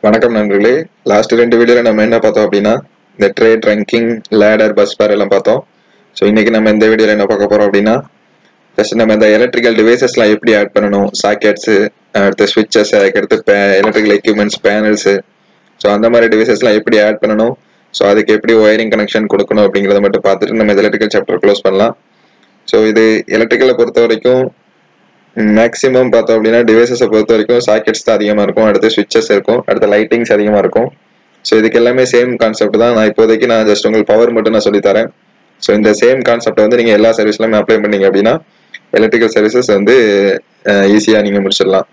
வணக்கம் நண்பர்களே லாஸ்ட் ரெண்டு வீடியோல நம்ம என்ன பார்த்தோம் அப்படின்னா இந்த trade ranking ladder bus bar எல்லாம் பார்த்தோம் ஸோ இன்னைக்கு நம்ம இந்த வீடியோல என்ன பார்க்க போறோம் அப்படின்னா ஃபர்ஸ்ட் நம்ம இந்த எலக்ட்ரிக்கல் டிவைசஸ்லாம் எப்படி ஆட் பண்ணணும் சாக்கெட்ஸ் அடுத்து ஸ்விட்சஸ் அதுக்கடுத்து எலக்ட்ரிக்கல் எக்யூப்மெண்ட்ஸ் பேனல்ஸ் ஸோ அந்த மாதிரி டிவைசஸ்லாம் எப்படி ஆட் பண்ணணும் ஸோ அதுக்கு எப்படி ஒயரிங் கனெக்ஷன் கொடுக்கணும் அப்படிங்கிறத மட்டும் பார்த்துட்டு நம்ம எலக்ட்ரிக்கல் சாப்டர் க்ளோஸ் பண்ணலாம் ஸோ இது எலக்ட்ரிக்கலை பொறுத்த வரைக்கும் மேக்ஸிமம் பார்த்தோம் அப்படின்னா டிவைசஸை பொறுத்த வரைக்கும் சாக்கெட்ஸ் தான் அதிகமாக இருக்கும் அடுத்து ஸ்விட்சஸ் இருக்கும் அடுத்து லைட்டிங்ஸ் அதிகமாக இருக்கும் ஸோ இதுக்கு எல்லாமே சேம் கான்செப்ட் தான் நான் இப்போதைக்கு நான் ஜஸ்ட் உங்களுக்கு பவர் மட்டும் நான் சொல்லித்தரேன் ஸோ இந்த சேம் கான்செப்டை வந்து நீங்கள் எல்லா சர்வீஸ்லையுமே அப்ளை பண்ணீங்க அப்படின்னா எலக்ட்ரிக்கல் சர்வீசஸ் வந்து ஈஸியாக நீங்கள் முடிச்சிடலாம்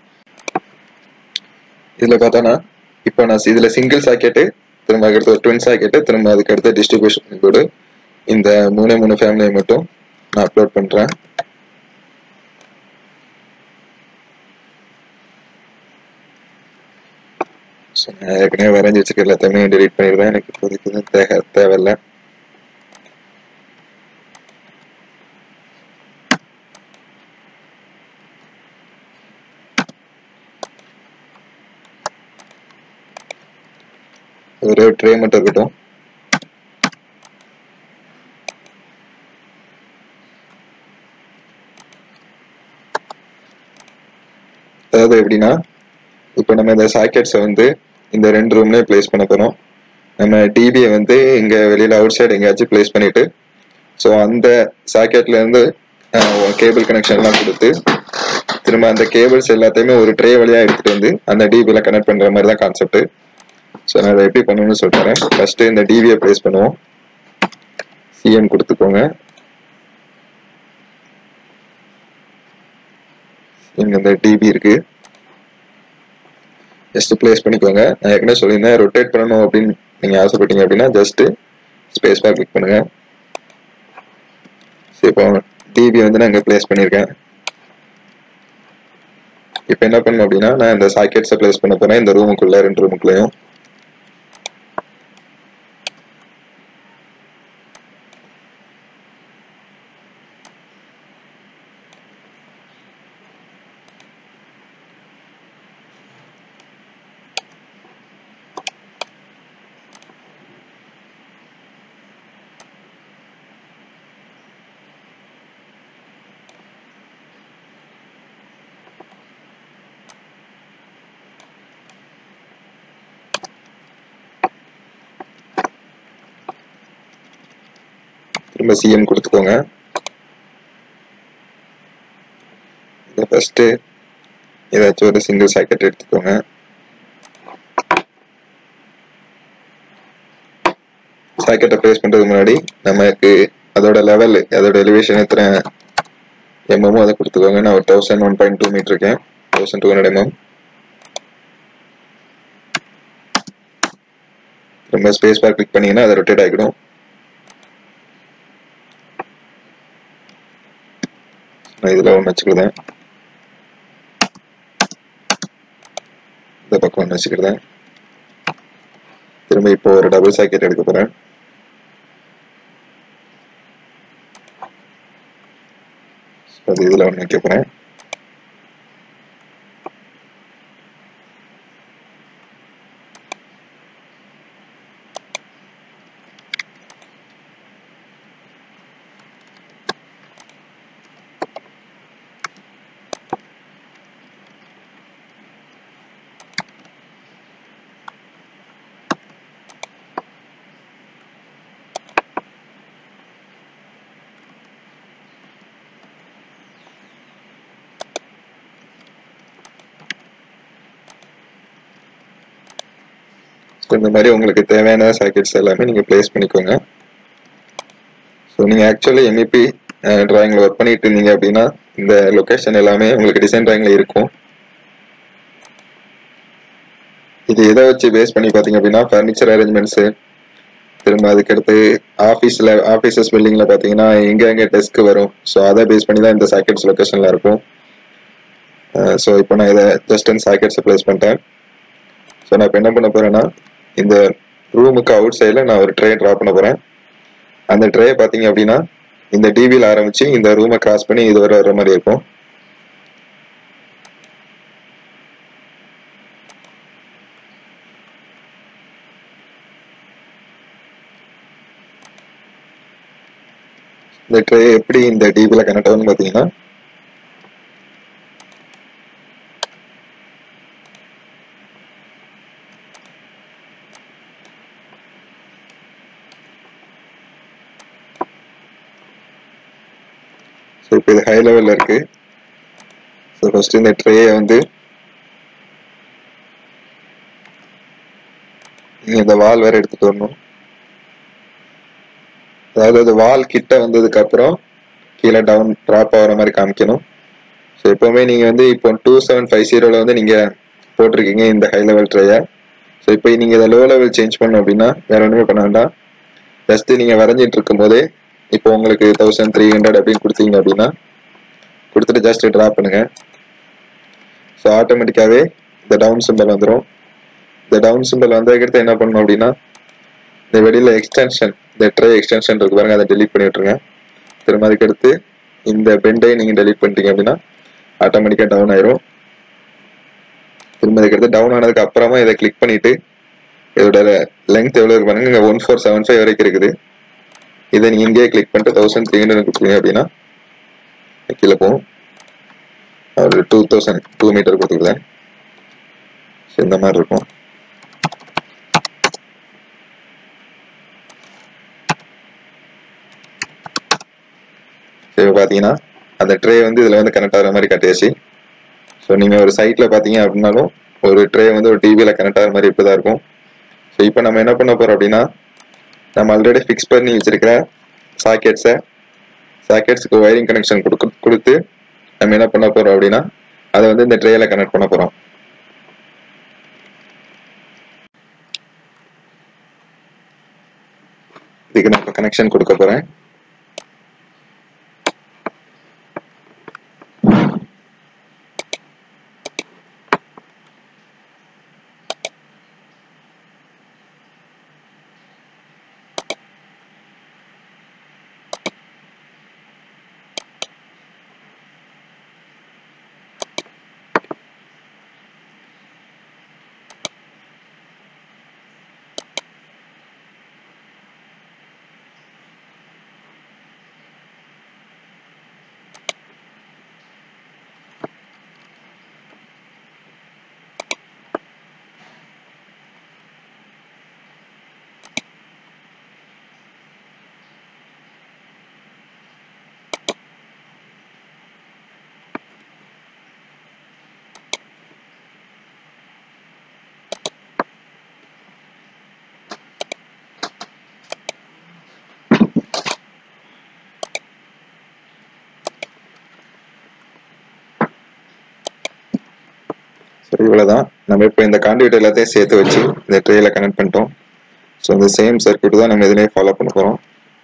இதில் பார்த்தோன்னா இப்போ நான் இதில் சிங்கிள் சாக்கெட்டு திரும்ப அதுக்கடுத்து ஒரு ட்வின் சாக்கெட்டு திரும்ப அதுக்கு அடுத்து டிஸ்ட்ரிபியூஷன் கோடு இந்த மூணே மூணு ஃபேமிலியை மட்டும் நான் அப்லோட் பண்ணுறேன் ஸோ நான் ஏற்கனவே வரைஞ்சி வச்சுக்க எல்லாத்தையுமே டெலீட் பண்ணிடுறேன் எனக்கு இப்போதைக்கு தான் தேவை தேவையில்லை ஒரே ஒரு ட்ரே மட்டும் இருக்கட்டும் அதாவது எப்படின்னா இப்போ நம்ம இந்த சாக்கெட்ஸை வந்து இந்த ரெண்டு ரூம்லேயே பிளேஸ் பண்ண போகிறோம் நம்ம டிபியை வந்து இங்கே வெளியில் அவுட் சைடு எங்கேயாச்சும் பிளேஸ் பண்ணிட்டு ஸோ அந்த சாக்கெட்லேருந்து கேபிள் கனெக்ஷன்லாம் கொடுத்து திரும்ப அந்த கேபிள்ஸ் எல்லாத்தையுமே ஒரு ட்ரே வழியாக எடுத்துகிட்டு வந்து அந்த டிபியில் கனெக்ட் பண்ணுற மாதிரி தான் கான்செப்ட் ஸோ நான் அதை எப்படி பண்ணணும்னு சொல்லித்தரேன் ஃபஸ்ட்டு இந்த டிவியை பிளேஸ் பண்ணுவோம் சிஎம் கொடுத்துக்கோங்க இங்கே இந்த டிபி இருக்குது ஜஸ்ட் பிளேஸ் பண்ணிக்கோங்க நான் ஏற்கனவே சொல்லியிருந்தேன் ரொட்டேட் பண்ணணும் அப்படின்னு நீங்கள் ஆசைப்பட்டீங்க அப்படின்னா ஜஸ்ட் ஸ்பேஸ் பார் கிளிக் பண்ணுங்க சரி இப்போ டிவி வந்து நான் இங்கே பிளேஸ் பண்ணியிருக்கேன் இப்போ என்ன பண்ணணும் அப்படின்னா நான் இந்த சாக்கெட்ஸை பிளேஸ் பண்ண போகிறேன் இந்த ரூமுக்குள்ளே ரெண்டு ரூமுக்குள்ளேயும் திரும்ப சிஎம் கொடுத்துக்கோங்க இதை ஃபஸ்ட்டு ஏதாச்சும் ஒரு சிங்கிள் சாக்கெட் எடுத்துக்கோங்க சாக்கெட்டை ப்ளேஸ் பண்ணுறதுக்கு முன்னாடி நமக்கு அதோட லெவல் அதோட எலிவேஷன் எத்தனை எம்எம்மோ அதை கொடுத்துக்கோங்க நான் ஒரு thousand one point two meter இருக்கேன் தௌசண்ட் டூ ஹண்ட்ரட் எம்எம் திரும்ப ஸ்பேஸ் பார் கிளிக் பண்ணீங்கன்னா அதை ரொட்டேட் ஆகிடும் நான் இதில் ஒன்று வச்சுக்கிடுதேன் இந்த பக்கம் ஒன்று வச்சுக்கிடுதேன் திரும்ப இப்போ ஒரு டபுள் சாக்கெட் எடுக்க போகிறேன் அது இதில் ஒன்று வைக்க போகிறேன் இந்த மாதிரி உங்களுக்கு தேவையான சாக்கெட்ஸ் எல்லாமே நீங்கள் பிளேஸ் பண்ணிக்கோங்க ஸோ நீங்கள் ஆக்சுவலி எம்இபி டிராயிங்கில் ஒர்க் பண்ணிட்டு இருந்தீங்க அப்படின்னா இந்த லொக்கேஷன் எல்லாமே உங்களுக்கு டிசைன் டிராயிங்கில் இருக்கும் இது எதை வச்சு பேஸ் பண்ணி பார்த்தீங்க அப்படின்னா ஃபர்னிச்சர் அரேஞ்ச்மெண்ட்ஸு திரும்ப அதுக்கடுத்து ஆஃபீஸில் ஆஃபீஸஸ் பில்டிங்கில் பார்த்தீங்கன்னா எங்கே எங்கே டெஸ்க் வரும் ஸோ அதை பேஸ் பண்ணி தான் இந்த சாக்கெட்ஸ் லொக்கேஷனில் இருக்கும் ஸோ இப்போ நான் இதை ஜஸ்ட் அண்ட் சாக்கெட்ஸை ப்ளேஸ் பண்ணிட்டேன் ஸோ நான் இப்போ என்ன பண்ண போகிறேன்னா இந்த ரூமுக்கு அவுட் சைடில் நான் ஒரு ட்ரே ட்ரா பண்ண போகிறேன் அந்த ட்ரே பார்த்தீங்க அப்படின்னா இந்த டிவியில் ஆரம்பித்து இந்த ரூமை கிராஸ் பண்ணி இது வரை வர மாதிரி இருக்கும் இந்த ட்ரே எப்படி இந்த டிபியில் கனெக்ட் ஆகும்னு பார்த்தீங்கன்னா ஸோ இப்போ இது ஹை லெவலில் இருக்கு ஸோ ஃபர்ஸ்ட் இந்த ட்ரேயை வந்து நீங்க இந்த வால் வேற எடுத்துட்டு வரணும் அதாவது அது வால் கிட்ட வந்ததுக்கு அப்புறம் கீழே டவுன் ட்ராப் ஆகிற மாதிரி காமிக்கணும் ஸோ எப்பவுமே நீங்க வந்து இப்போ டூ செவன் ஃபைவ் ஜீரோல வந்து நீங்க போட்டிருக்கீங்க இந்த ஹை லெவல் ட்ரேயை ஸோ இப்போ நீங்க இதை லோ லெவல் சேஞ்ச் பண்ணணும் அப்படின்னா வேற ஒன்றுமே பண்ண வேண்டாம் ஜஸ்ட் நீங்க வரைஞ்சிட்டு இருக்கும் போதே இப்போ உங்களுக்கு தௌசண்ட் த்ரீ ஹண்ட்ரட் அப்படின்னு கொடுத்தீங்க அப்படின்னா கொடுத்துட்டு ஜஸ்ட் ட்ராப் பண்ணுங்க ஸோ ஆட்டோமேட்டிக்காவே இந்த டவுன் சிம்பிள் வந்துடும் இந்த டவுன் சிம்பிள் வந்ததுக்கடுத்து என்ன பண்ணணும் அப்படின்னா இந்த வெளியில எக்ஸ்டென்ஷன் இந்த ட்ரே எக்ஸ்டென்ஷன் இருக்கு பாருங்க அதை டெலீட் பண்ணி விட்டுருங்க திரும்ப அதுக்கடுத்து இந்த பெண்டை நீங்க டெலீட் பண்ணிட்டீங்க அப்படின்னா ஆட்டோமேட்டிக்கா டவுன் ஆயிரும் திரும்ப அதுக்கடுத்து டவுன் ஆனதுக்கு அப்புறமா இதை கிளிக் பண்ணிட்டு இதோட லெங்த் எவ்வளவு இருக்கு பாருங்க இங்க ஒன் ஃபோர் செவன் ஃபைவ் வரைக்கும் இருக்குது இதை நீங்க இங்கேயே கிளிக் பண்ணிட்டு தௌசண்ட் த்ரீ ஹண்ட்ரட் கொடுத்தீங்க அப்படின்னா கீழே போகும் ஒரு டூ தௌசண்ட் டூ மீட்டர் கொடுத்துருக்கேன் இந்த மாதிரி இருக்கும் இப்போ பார்த்தீங்கன்னா அந்த ட்ரே வந்து இதில் வந்து கனெக்ட் ஆகிற மாதிரி கட்டியாச்சு ஸோ நீங்கள் ஒரு சைட்டில் பார்த்தீங்க அப்படின்னாலும் ஒரு ட்ரே வந்து ஒரு டிவியில் கனெக்ட் ஆகிற மாதிரி இப்படி தான் இருக்கும் ஸோ இப்போ நம்ம என்ன பண்ண போகிறோம் அப்படின்னா நம்ம ஆல்ரெடி ஃபிக்ஸ் பண்ணி வச்சிருக்கிற சாக்கெட்ஸை சாக்கெட்ஸுக்கு ஒயரிங் கனெக்ஷன் கொடுக்கு கொடுத்து நம்ம என்ன பண்ண போகிறோம் அப்படின்னா அதை வந்து இந்த ட்ரேயில் கனெக்ட் பண்ண போகிறோம் இதுக்கு நான் இப்போ கனெக்ஷன் கொடுக்க போகிறேன் சரி இவ்வளவுதான் நம்ம இப்போ இந்த கான்டியூட் எல்லாத்தையும் சேர்த்து வச்சு இந்த ட்ரேல கனெக்ட் பண்ணிட்டோம் ஸோ இந்த சேம் சர்க்யூட் தான் நம்ம இதுலயே ஃபாலோ பண்ண போறோம்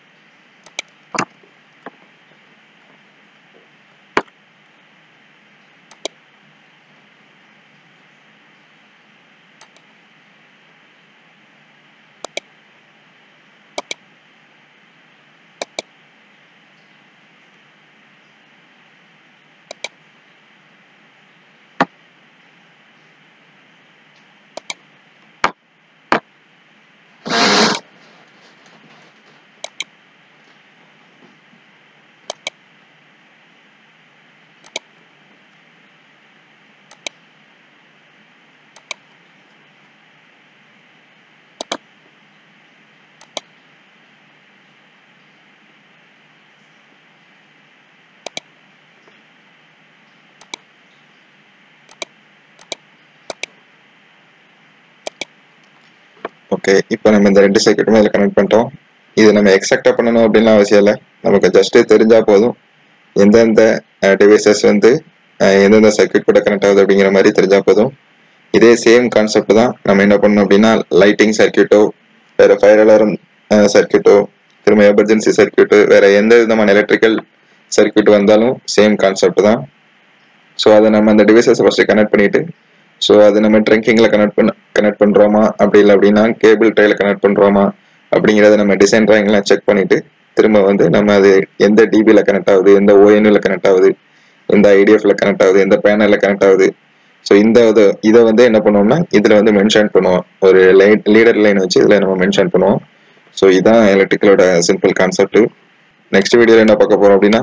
ஓகே இப்போ நம்ம இந்த ரெண்டு சர்க்யூட்டுமே இதில் கனெக்ட் பண்ணிட்டோம் இது நம்ம எக்ஸாக்டாக பண்ணணும் அப்படின்லாம் அவசியம் இல்லை நமக்கு ஜஸ்ட் தெரிஞ்சா போதும் எந்தெந்த டிவைசஸ் வந்து அஹ், எந்தெந்த சர்க்யூட் கூட கனெக்ட் ஆகுது அப்படிங்கிற மாதிரி தெரிஞ்சா போதும் இதே சேம் கான்செப்ட் தான் நம்ம என்ன பண்ணணும் அப்படின்னா லைட்டிங் சர்க்யூட்டோ வேற ஃபயர் அலாரம் சர்க்யூட்டோ திரும்ப எமர்ஜென்சி சர்க்யூட்டு வேற எந்த விதமான எலக்ட்ரிக்கல் சர்க்யூட் வந்தாலும் சேம் கான்செப்ட் தான் ஸோ அதை நம்ம அந்த டிவைசஸ் ஃபர்ஸ்ட் கனெக்ட் பண்ணிட்டு ஸோ அது நம்ம ட்ரிங்கிங்கில் கனெக்ட் பண்ண கனெக்ட் பண்ணுறோமா அப்படி இல்லை அப்படின்னா கேபிள் ட்ரைல கனெக்ட் பண்ணுறோமா அப்படிங்கிறத நம்ம டிசைன் ட்ராயிங்லாம் செக் பண்ணிட்டு திரும்ப வந்து நம்ம அது எந்த டிபியில் கனெக்ட் ஆகுது எந்த ஓஎன்யூல கனெக்ட் ஆகுது எந்த ஐடிஎஃப்ல கனெக்ட் ஆகுது எந்த பேனலில் கனெக்ட் ஆகுது ஸோ இந்த இது இதை வந்து என்ன பண்ணுவோம்னா இதில் வந்து மென்ஷன் பண்ணுவோம் ஒரு லைட் லீடர் லைன் வச்சு இதில் நம்ம மென்ஷன் பண்ணுவோம் ஸோ இதுதான் எலக்ட்ரிக்கலோட சிம்பிள் கான்செப்ட் நெக்ஸ்ட் வீடியோவில் என்ன பார்க்க போகிறோம் அப்படின்னா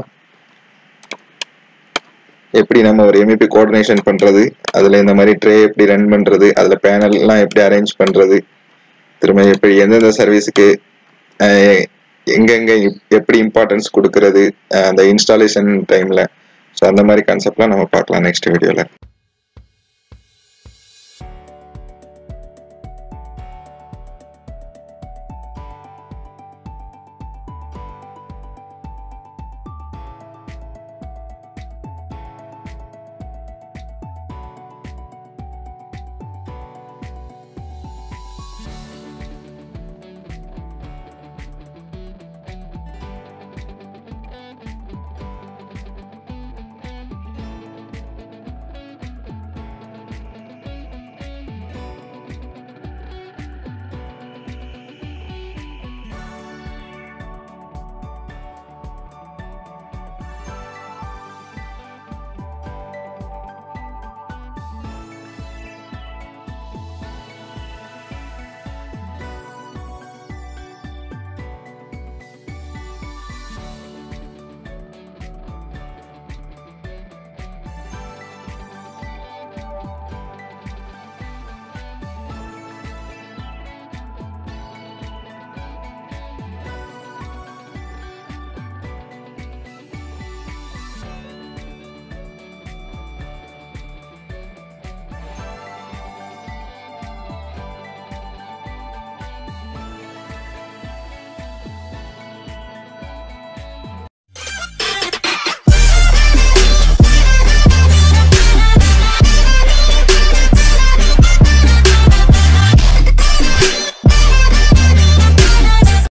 எப்படி நம்ம ஒரு எம்இபி கோஆர்டினேஷன் பண்ணுறது அதில் இந்த மாதிரி ட்ரே எப்படி ரன் பண்ணுறது அதில் பேனல்லாம் எப்படி அரேஞ்ச் பண்ணுறது திரும்ப எப்படி எந்தெந்த சர்வீஸுக்கு எங்கெங்கே எப்படி இம்பார்ட்டன்ஸ் கொடுக்கறது அஹ் அந்த இன்ஸ்டாலேஷன் டைமில் ஸோ அந்த மாதிரி கான்செப்ட்லாம் நம்ம பார்க்கலாம் நெக்ஸ்ட் வீடியோவில்